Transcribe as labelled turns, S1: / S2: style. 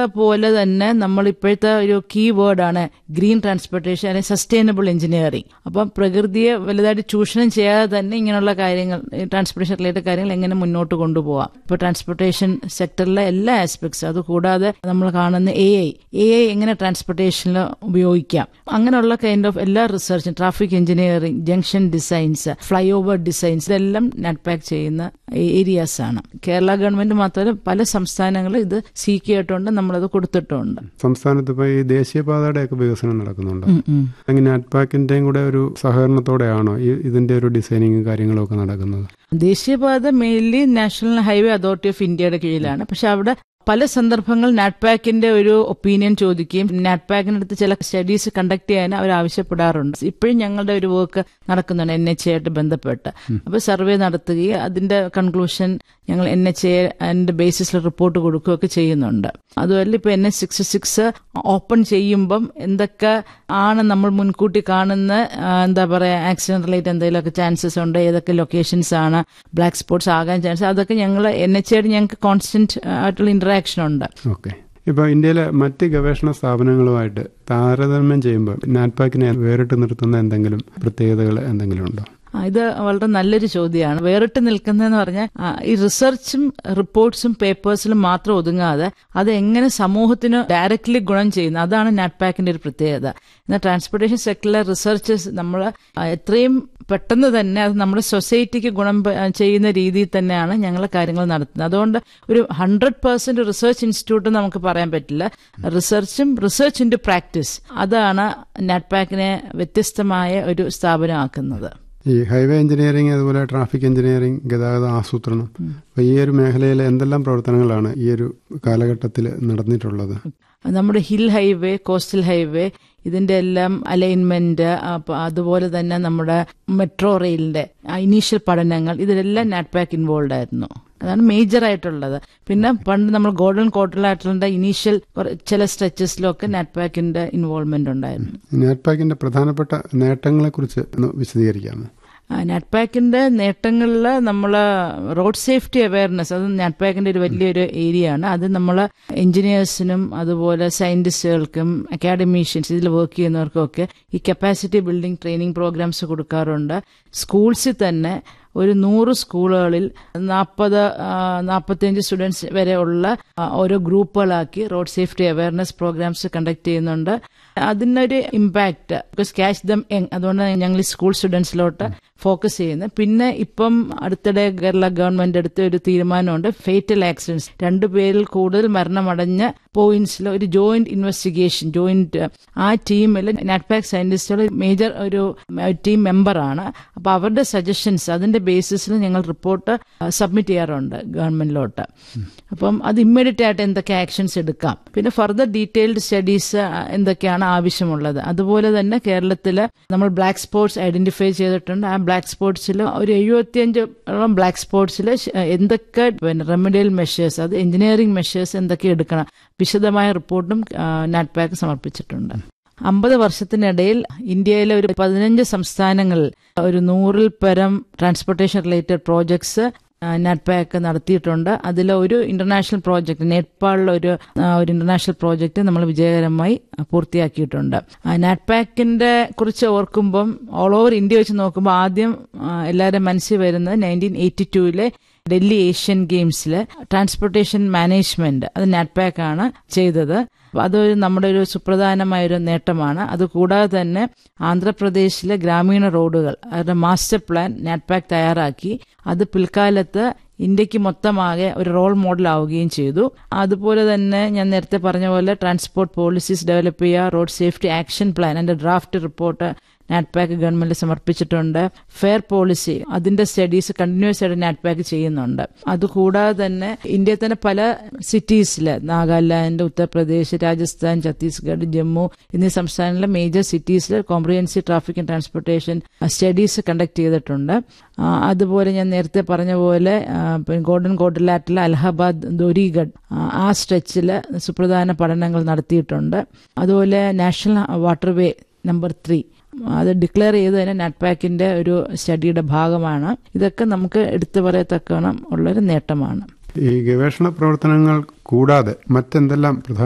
S1: പോലെ തന്നെ നമ്മൾ ഇപ്പോഴത്തെ ഒരു കീ വേർഡാണ് ഗ്രീൻ ട്രാൻസ്പോർട്ടേഷൻ അല്ലെങ്കിൽ സസ്റ്റൈനബിൾ എഞ്ചിനീയറിംഗ് അപ്പം പ്രകൃതിയെ വലുതായിട്ട് ചൂഷണം ചെയ്യാതെ തന്നെ ഇങ്ങനെയുള്ള കാര്യങ്ങൾ ട്രാൻസ്പോർട്ടേഷൻ റിലേറ്റഡ് കാര്യങ്ങൾ എങ്ങനെ മുന്നോട്ട് കൊണ്ടുപോകാം ഇപ്പോൾ ട്രാൻസ്പോർട്ടേഷൻ സെക്ടറിലെ എല്ലാ ആസ്പെക്ട്സ് അത് കൂടാതെ നമ്മൾ കാണുന്ന എ ഐ എ ഐ എങ്ങനെ ട്രാൻസ്പോർട്ടേഷനിൽ ഉപയോഗിക്കാം അങ്ങനെയുള്ള കൈൻഡ് ഓഫ് എല്ലാ റിസർച്ചും traffic engineering junction designs flyover designs ഇതെല്ലാം നെറ്റ്പാക്ക് ചെയ്യുന്ന ഏരിയാസ് ആണ് കേരള ഗവൺമെന്റ് മാത്രമല്ല പല സംസ്ഥാനങ്ങളും ഇത് സീക്ക് ചെയ്തിട്ടുണ്ട് നമ്മളത് കൊടുത്തിട്ടുണ്ട്
S2: സംസ്ഥാനത്ത് ഇപ്പൊ ഈ ദേശീയപാതയുടെ ഒക്കെ വികസനം നടക്കുന്നുണ്ട്
S1: ഉം ഉം.
S2: അങ്ങനെ അറ്റ്പാക്കിന്റെയും കൂടെ ഒരു സഹകരണത്തോടെയാണോ ഈ ഇതിന്റെ ഒരു ഡിസൈനിങ്ങും കാര്യങ്ങളും ഒക്കെ നടക്കുന്നത്
S1: ദേശീയപാത mainly national highway authority of ഇന്ത്യയുടെ കീഴിലാണ് പക്ഷെ അവിടെ പല സന്ദർഭങ്ങൾ നാറ്റ്പാക്കിന്റെ ഒരു ഒപ്പീനിയൻ ചോദിക്കുകയും നാറ്റ്പാക്കിനടുത്ത് ചില സ്റ്റഡീസ് കണ്ടക്ട് ചെയ്യാൻ അവർ ആവശ്യപ്പെടാറുണ്ട് ഇപ്പോഴും ഞങ്ങളുടെ ഒരു വർക്ക് നടക്കുന്നുണ്ട് എൻ എച്ച് ആയിട്ട് ബന്ധപ്പെട്ട് അപ്പോൾ സർവേ നടത്തുകയും അതിന്റെ കൺക്ലൂഷൻ ഞങ്ങൾ എൻ എച്ച് എന്റെ ബേസിസിൽ റിപ്പോർട്ട് കൊടുക്കുകയൊക്കെ ചെയ്യുന്നുണ്ട് അതുമല്ല ഇപ്പൊ N H six six open ചെയ്യുമ്പം എന്തൊക്കെ ആണ് നമ്മൾ മുൻകൂട്ടി കാണുന്ന ആ, എന്താ പറയാ ആക്സിഡന്റ് റിലേറ്റ് എന്തെങ്കിലുമൊക്കെ ചാൻസസ് ഉണ്ട് ഏതൊക്കെ ലൊക്കേഷൻസ് ആണ് ബ്ലാക്ക് സ്പോട്ട്സ് ആകാൻ ചാൻസ് അതൊക്കെ ഞങ്ങൾ എൻ എച്ച് ആയിട്ട് ഞങ്ങൾക്ക് കോൺസ്റ്റന്റ് ആയിട്ടുള്ള ഇന്ററാക്ഷൻ ഉണ്ട്
S2: ഓക്കെ ഇപ്പൊ ഇന്ത്യയിലെ മറ്റ് ഗവേഷണ സ്ഥാപനങ്ങളുമായിട്ട് താരതമ്യം ചെയ്യുമ്പോൾ നാറ്റ്പാക്കിനെ വേറിട്ട് നിർത്തുന്ന എന്തെങ്കിലും പ്രത്യേകതകൾ എന്തെങ്കിലും ഉണ്ടോ
S1: ആ, ഇത് വളരെ നല്ലൊരു ചോദ്യമാണ് വേറിട്ട് നിൽക്കുന്നതെന്ന് പറഞ്ഞാൽ ആ, ഈ റിസർച്ചും റിപ്പോർട്ട്സും പേപ്പേഴ്സിലും മാത്രം ഒതുങ്ങാതെ അത് എങ്ങനെ സമൂഹത്തിന് ഡയറക്റ്റ്ലി ഗുണം ചെയ്യുന്നു അതാണ് നാറ്റ്പാക്കിന്റെ ഒരു പ്രത്യേകത എന്നാൽ ട്രാൻസ്പോർട്ടേഷൻ സെക്ടറിലെ റിസർച്ചസ് നമ്മൾ എത്രയും പെട്ടെന്ന് തന്നെ അത് നമ്മുടെ സൊസൈറ്റിക്ക് ഗുണം പ- ചെയ്യുന്ന രീതിയിൽ തന്നെയാണ് ഞങ്ങൾ കാര്യങ്ങൾ നടത്തുന്നത് അതുകൊണ്ട് ഒരു ഹൺഡ്രഡ് പെർസെന്റ് റിസർച്ച് ഇൻസ്റ്റിറ്റ്യൂട്ട് നമുക്ക് പറയാൻ പറ്റില്ല റിസർച്ചും റിസർച്ച് ഇൻ പ്രാക്ടീസ് അതാണ് നാറ്റ്പാക്കിനെ വ്യത്യസ്തമായ ഒരു സ്ഥാപനമാക്കുന്നത്
S2: ഈ ഹൈവേ എഞ്ചിനീയറിംഗ് അതുപോലെ ട്രാഫിക് എഞ്ചിനീയറിംഗ് ഗതാഗത ആസൂത്രണം അപ്പൊ ഈ ഒരു മേഖലയിൽ എന്തെല്ലാം പ്രവർത്തനങ്ങളാണ് ഈ ഒരു കാലഘട്ടത്തിൽ നടന്നിട്ടുള്ളത്
S1: നമ്മുടെ ഹിൽ ഹൈവേ കോസ്റ്റൽ ഹൈവേ ഇതിന്റെ എല്ലാം അലൈൻമെന്റ് അതുപോലെ തന്നെ നമ്മുടെ മെട്രോ റെയിലിന്റെ ഇനീഷ്യൽ പഠനങ്ങൾ ഇതിലെല്ലാം നാറ്റ്പാക്ക് ഇൻവോൾവ് ആയിരുന്നു അതാണ് മേജർ ആയിട്ടുള്ളത് പിന്നെ പണ്ട് നമ്മൾ ഗോൾഡൻ കോട്ടലായിട്ടുള്ള ഇനീഷ്യൽ ചില സ്ട്രെച്ചസിലൊക്കെ നാറ്റ്പാക്കിന്റെ ഇൻവോൾവ്മെന്റ് ഉണ്ടായിരുന്നു
S2: നാറ്റ്പാക്കിന്റെ പ്രധാനപ്പെട്ട നേട്ടങ്ങളെ കുറിച്ച് ഒന്ന് വിശദീകരിക്കാമോ
S1: നാറ്റ്പാക്കിന്റെ നേട്ടങ്ങളിൽ നമ്മൾ റോഡ് സേഫ്റ്റി അവയർനെസ് അത് നാറ്റ്പാക്കിന്റെ ഒരു വലിയൊരു ഏരിയ ആണ് അത് നമ്മൾ എഞ്ചിനീയേഴ്സിനും അതുപോലെ സയന്റിസ്റ്റുകൾക്കും അക്കാഡമീഷ്യൻസ് ഇതിൽ വർക്ക് ചെയ്യുന്നവർക്കും ഒക്കെ ഈ കപ്പാസിറ്റി ബിൽഡിംഗ് ട്രെയിനിങ് പ്രോഗ്രാംസ് കൊടുക്കാറുണ്ട് സ്കൂൾസിൽ തന്നെ ഒരു നൂറ് സ്കൂളുകളിൽ നാൽപ്പത് നാൽപ്പത്തിയഞ്ച് സ്റ്റുഡൻസ് വരെ ഉള്ള ആ, ഓരോ ഗ്രൂപ്പുകളാക്കി road safety awareness programmes conduct ചെയ്യുന്നുണ്ട് അതിനൊരു impact because catch them young അതുകൊണ്ട് ഞങ്ങൾ ഈ സ്കൂൾ സ്റ്റുഡൻസിലോട്ട് ഫോക്കസ് ചെയ്യുന്നത് പിന്നെ ഇപ്പം അടുത്തിടെ കേരള ഗവൺമെന്റ് എടുത്ത ഒരു തീരുമാനമുണ്ട് ഫേറ്റൽ ആക്സിഡൻസ് രണ്ടു പേരിൽ കൂടുതൽ മരണമടഞ്ഞ പോയിന്റ്സിൽ ഒരു ജോയിന്റ് ഇൻവെസ്റ്റിഗേഷൻ ജോയിന്റ് ആ ടീമിൽ നാറ്റ്പാക് സയന്റിസ്റ്റുകൾ മേജർ ഒരു ടീം മെമ്പറാണ് അപ്പൊ അവരുടെ സജഷൻസ് അതിന്റെ ബേസിസിൽ ഞങ്ങൾ റിപ്പോർട്ട് സബ്മിറ്റ് ചെയ്യാറുണ്ട് ഗവൺമെന്റിലോട്ട് അപ്പം അത് ഇമ്മീഡിയറ്റ് ആയിട്ട് എന്തൊക്കെ ആക്ഷൻസ് എടുക്കാം പിന്നെ ഫർദർ ഡീറ്റെയിൽഡ് സ്റ്റഡീസ് എന്തൊക്കെയാണ് ആവശ്യമുള്ളത് അതുപോലെ തന്നെ കേരളത്തിൽ നമ്മൾ ബ്ലാക്ക് സ്പോട്ട്സ് ഐഡന്റിഫൈ ചെയ്തിട്ടുണ്ട് ആ ബ്ലാക്ക് സ്പോട്ട്സിൽ ഒരു എഴുപത്തിയഞ്ചോളം ബ്ലാക്ക് സ്പോട്ട്സിൽ എന്തൊക്കെ പിന്നെ റെമഡിയൽ മെഷേഴ്സ് അത് എഞ്ചിനീയറിംഗ് മെഷേഴ്സ് എന്തൊക്കെ എടുക്കണം വിശദമായ റിപ്പോർട്ടും നാറ്റ്പാക്ക് സമർപ്പിച്ചിട്ടുണ്ട് അമ്പത് വർഷത്തിനിടയിൽ ഇന്ത്യയിലെ ഒരു പതിനഞ്ച് സംസ്ഥാനങ്ങളിൽ ഒരു നൂറിൽ പരം ട്രാൻസ്പോർട്ടേഷൻ റിലേറ്റഡ് പ്രോജക്ട്സ് നാറ്റ്പാക്ക് നടത്തിയിട്ടുണ്ട് അതിൽ ഒരു ഇന്റർനാഷണൽ പ്രോജക്റ്റ് നേപ്പാളിലെ ഒരു ആ, ഒരു ഇന്റർനാഷണൽ പ്രോജക്റ്റ് നമ്മൾ വിജയകരമായി പൂർത്തിയാക്കിയിട്ടുണ്ട് നാറ്റ്പാക്കിന്റെ കുറിച്ച് ഓർക്കുമ്പം ഓൾ ഓവർ ഇന്ത്യ വെച്ച് നോക്കുമ്പോൾ ആദ്യം ആ, എല്ലാവരുടെ മനസ്സിൽ വരുന്നത് നയൻറ്റീൻ എയ്റ്റി ടൂവിലെ ഡൽഹി ഏഷ്യൻ ഗെയിംസിൽ ട്രാൻസ്പോർട്ടേഷൻ മാനേജ്മെന്റ് അത് നാറ്റ്പാക്ക് ആണ് ചെയ്തത് അപ്പൊ അതൊരു നമ്മുടെ ഒരു സുപ്രധാനമായ ഒരു നേട്ടമാണ് അതുകൂടാതെ തന്നെ ആന്ധ്രാപ്രദേശിലെ ഗ്രാമീണ റോഡുകൾ അവരുടെ മാസ്റ്റർ പ്ലാൻ നാറ്റ്പാക്ക് തയ്യാറാക്കി അത് പിൽക്കാലത്ത് ഇന്ത്യക്ക് മൊത്തമാകെ ഒരു റോൾ മോഡൽ ആവുകയും ചെയ്തു അതുപോലെ തന്നെ ഞാൻ നേരത്തെ പറഞ്ഞ പോലെ ട്രാൻസ്പോർട്ട് പോളിസീസ് ഡെവലപ്പ് ചെയ്യുക റോഡ് സേഫ്റ്റി ആക്ഷൻ പ്ലാൻ അതിന്റെ ഡ്രാഫ്റ്റ് റിപ്പോർട്ട് നാറ്റ്പാക്ക് ഗവൺമെന്റ് സമർപ്പിച്ചിട്ടുണ്ട് ഫെയർ പോളിസി അതിന്റെ സ്റ്റഡീസ് കണ്ടിന്യൂസ് ആയിട്ട് നാറ്റ്പാക്ക് ചെയ്യുന്നുണ്ട് അതുകൂടാതെ തന്നെ ഇന്ത്യയിൽ തന്നെ പല സിറ്റീസിൽ നാഗാലാൻഡ് ഉത്തർപ്രദേശ് രാജസ്ഥാൻ ഛത്തീസ്ഗഡ് ജമ്മു എന്നീ സംസ്ഥാനങ്ങളിലെ മേജർ സിറ്റീസിൽ comprehensive traffic and transportation studies conduct ചെയ്തിട്ടുണ്ട് ആ, അതുപോലെ ഞാൻ നേരത്തെ പറഞ്ഞ പോലെ ആ, പിന്നെ ഗോൾഡൻ കോട്ടിലാറ്റിലെ അലഹബാദ് ദോരിഗഡ് ആ, ആ സ്ട്രെച്ചിൽ സുപ്രധാന പഠനങ്ങൾ നടത്തിയിട്ടുണ്ട് അതുപോലെ നാഷണൽ വാട്ടർവേ നമ്പർ ത്രീ അത് ഡിക്ലെയർ ചെയ്ത് തന്നെ നട്ട്പാക്കിന്റെ ഒരു സ്റ്റഡിയുടെ ഭാഗമാണ് ഇതൊക്കെ നമുക്ക് എടുത്തു പറയത്തക്കണം ഉള്ളൊരു നേട്ടമാണ്
S2: ഈ ഗവേഷണ പ്രവർത്തനങ്ങൾ കൂടാതെ മറ്റെന്തെല്ലാം പ്രധാന